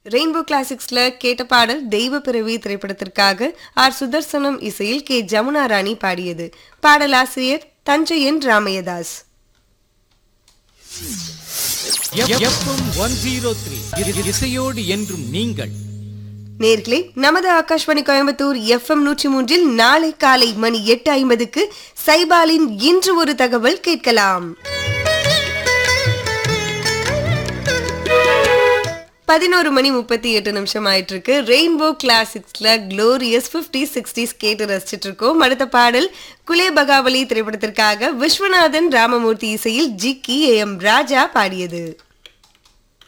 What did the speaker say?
rainbow கிளாசிக்ஸ்ல கேட்ட பாடல் தெய்வ பிறவி திரைப்படத்திற்காக ஆர் சுதர்சனம் இசையில் கே ஜமுனா ராணி பாடியது பாடலாசிரியர் Thanjaiyan Ramaiyadas FM one zero three இசையோடு என்றும் நீங்கள் நேர்களே நமது ஆகாஷ்வாணி கோயம்புத்தூர் எஃப்எம் நூற்றி மூன்றில் நாளை காலை மணி எட்டு ஐம்பதுக்கு சைபாலின் இன்று ஒரு தகவல் கேட்கலாம் பதினோரு மணி முப்பத்தி எட்டு நிமிஷம் ஆயிட்டு இருக்கு ரெயின்போ கிளாசிக்ஸ்ல க்ளோரியஸ் பிப்டி சிக்ஸ்டிஸ் கேட்டு ரசிச்சிட்டு இருக்கோம் அடுத்த பாடல் குலே பகாவலி திரைப்படத்திற்காக விஸ்வநாதன் ராமமூர்த்தி இசையில் ஜி கி ஏ எம் ராஜா பாடியது